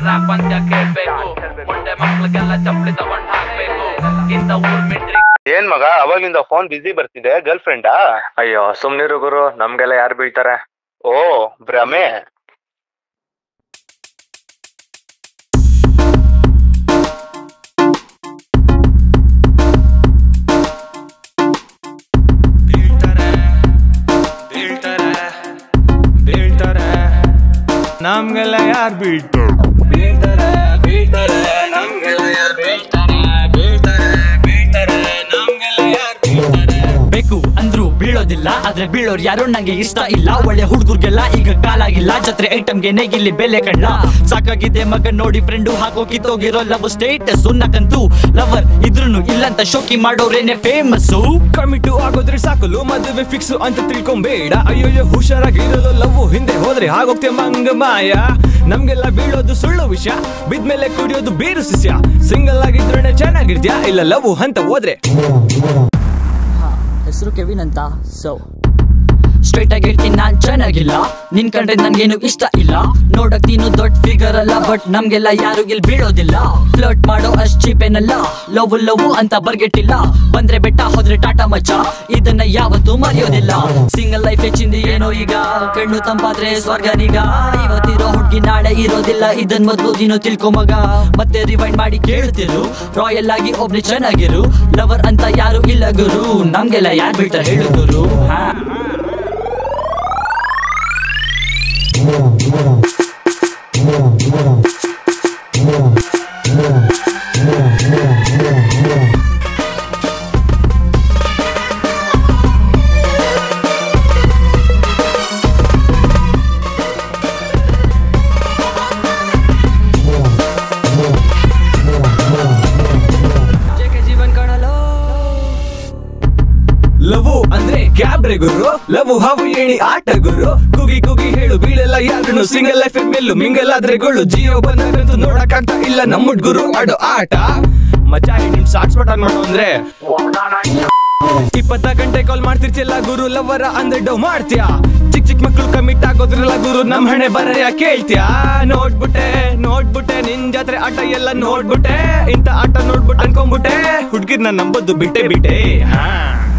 rap ಪಂದ್ಯ ಕೇಳ್ಬೇಕು ಮುಂದೆ ಮಕ್ಳಿಗೆಲ್ಲ ಚಪ್ಪಲಿ ತಗೊಂಡ್ ಹಾಕ್ಬೇಕು ಇಂಥ ಊರ್ ಮಿಟ್ರಿ ಏನ್ ಮಗ ಅವಾಗ್ಲಿಂದ ಫೋನ್ ಬಿಸಿ ಬರ್ತಿದೆ ಗರ್ಲ್ ಫ್ರೆಂಡಾ ಅಯ್ಯೋ ಸುಮ್ನಿರು ಗುರು ನಮ್ಗೆಲ್ಲ ಯಾರು ಬೀಳ್ತಾರೆ ಓ ಭ್ರಮೆ ಬೀಳ್ತಾರೆ ಬೀಳ್ತಾರೆ ಬೀಳ್ತಾರೆ ನಮ್ಗೆಲ್ಲ ಯಾರು ಬೀಳ್ತಾರೆ ಬೀಳ್ತಾರೆ ಬೀಳ್ತಾರೆ ನಮ್ಗೆಲ್ಲ ಯಾರು ಬೀಳ್ತಾರೆ ಬೀಳ್ತಾರೆ ಬೀಳ್ತಾರೆ ನಮ್ಗೆಲ್ಲ ಯಾರು ಬೀಳ್ತಾರೆ ಬೇಕು ಅಂದ್ರು ಬೀಳೋದಿಲ್ಲ ಆದ್ರೆ ಬೀಳೋರ್ ಯಾರು ನಂಗೆ ಇಷ್ಟ ಇಲ್ಲ ಒಳ್ಳೆ ಹುಡುಗರ್ಗೆಲ್ಲ ಈಗ ಕಾಲಾಗಿಲ್ಲ ಜತ್ರೆ ಐಟಮ್ಗೆ ನೆಗಿಲಿ ಬೆಲೆ ಕಣ್ಣ ಸಾಕಾಗಿದೆ ಮಗ ನೋಡಿ ಫ್ರೆಂಡು ಹಾಕೋ ಕಿತ್ತೋಗಿರೋ ಲವ್ ಸ್ಟೇಟಸ್ ನಕಂತೂ ಲವರ್ ಇದ್ರುನು ಇಲ್ಲಂತ ಶೋಕಿ ಮಾಡೋರೇನೆ ಫೇಮಸ್ಸು ಕಮಿಟು ಆಗೋದ್ರೆ ಸಾಕಲು ಮದುವೆ ಫಿಕ್ಸ್ ಅಂತ ತಿಳ್ಕೊಂಬೇಡ ಅಯ್ಯೋ ಹುಷಾರಾಗಿರಲು ಲವ್ ಹಿಂದೆ ಹೋದ್ರೆ ಆಗೋಗ್ತೆ ಮಂಗ ಮಾಯ ನಮ್ಗೆಲ್ಲ ಬೀಳೋದು ಸುಳ್ಳು ವಿಷಯ ಬಿದ್ಮೇಲೆ ಕುಡಿಯೋದು ಬೀರು ಶಿಷ್ಯ ಸಿಂಗಲ್ ಆಗಿದ್ರೆ ಚೆನ್ನಾಗಿರ್ತ್ಯಾ ಇಲ್ಲ ಲವ್ ಅಂತ ಹೋದ್ರೆ ಹೆಸರು ಕೆವಿನ್ ಅಂತ ಸೊ ಸ್ಟ್ರೈಟ್ ಆಗಿ ಹೇಳ್ತೀನಿ ನಾನ್ ಚೆನ್ನಾಗಿಲ್ಲ ನಿನ್ ಕಂಡ್ರೆ ನನ್ಗೇನು ಇಷ್ಟ ಇಲ್ಲ ನೋಡಕ್ ನೀನು ದೊಡ್ಡ ಫಿಗರ್ ಅಲ್ಲ ಬಟ್ ನಮ್ಗೆಲ್ಲ ಯಾರು ಇಲ್ಲಿ ಬೀಳೋದಿಲ್ಲ ಫ್ಲರ್ಟ್ ಮಾಡೋ ಅಷ್ಟ್ ಚೀಪೇನಲ್ಲ ಲವ್ ಲವ್ ಅಂತ ಬರ್ಗೆಟ್ಟಿಲ್ಲ ಬಂದ್ರೆ ಬೆಟ್ಟ ಹೋದ್ರೆ ಟಾಟಾ ಮಚ್ಚ ಇದನ್ನ ಯಾವತ್ತೂ ಮರೆಯೋದಿಲ್ಲ ಸಿಂಗಲ್ ಲೈಫ್ ಹೆಚ್ಚಿಂದ ಏನೋ ಈಗ ಕಣ್ಣು ತಂಪಾದ್ರೆ ಸ್ವರ್ಗನೀಗ ಇವತ್ತಿರೋ ಹುಡ್ಗಿ ನಾಳೆ ಇರೋದಿಲ್ಲ ಇದನ್ ಮೊದ್ಲು ನೀನು ತಿಳ್ಕೊ ಮಗ ಮತ್ತೆ ರಿವೈಂಡ್ ಮಾಡಿ ಕೇಳ್ತಿರು ರಾಯಲ್ ಆಗಿ ಒಬ್ನೇ ಚೆನ್ನಾಗಿರು ಲವರ್ ಅಂತ ಯಾರು ಇಲ್ಲ ಗುರು ನಮ್ಗೆಲ್ಲ ಯಾರು ಬೀಳ್ತಾರೆ ಹೇಳು ಗುರು ಹಾ ಲವ್ ಅಂದ್ರೆ ಕ್ಯಾಬ್ರೆ ಗುರು ಲವ್ ಹಾವು ಏಣಿ ಆಟ ಗುರು ಕುಗಿ ಕುಗಿ ಹೇಳು ಬೀಳೆಲ್ಲ ಯಾರನ್ನು ಸಿಂಗಲ್ ಲೈಫ್ ಮೇಲು ಮಿಂಗಲ್ ಆದ್ರೆ ಗೊಳ್ಳು ಜಿಯೋ ಬಂದಾಗಂತೂ ನೋಡಕ್ಕಾಗ್ತಾ ಇಲ್ಲ ನಮ್ಮ ಹುಡ್ಗುರು ಆಡೋ ಆಟ ಮಚ್ಚ ನಿಮ್ ಸಾಟ್ಸ್ ಬಟನ್ ಮಾಡೋ ಅಂದ್ರೆ ಇಪ್ಪತ್ತ ಗಂಟೆ ಕಾಲ್ ಮಾಡ್ತಿರ್ತಿಲ್ಲ ಗುರು ಲವರ ಅಂದ್ರೆ ಡವ್ ಮಾಡ್ತೀಯಾ ಚಿಕ್ಕ ಚಿಕ್ಕ ಮಕ್ಳು ಕಮಿಟ್ ಆಗೋದ್ರಲ್ಲ ಗುರು ನಮ್ ಹಣೆ ಬರೆಯ ಕೇಳ್ತ್ಯಾ ನೋಡ್ಬಿಟ್ಟೆ ನೋಡ್ಬಿಟ್ಟೆ ನಿನ್ ಜಾತ್ರೆ ಆಟ ಎಲ್ಲ ನೋಡ್ಬಿಟ್ಟೆ ಇಂತ ಆಟ ನೋಡ್ಬಿಟ್ಟು ಅನ್ಕೊಂಡ್ಬಿಟ್ಟೆ ಹುಡ್ಗಿರ್ನ ನಂಬೋದು ಬಿಟ್ಟೆ ಬಿಟ್ಟೆ ಹಾ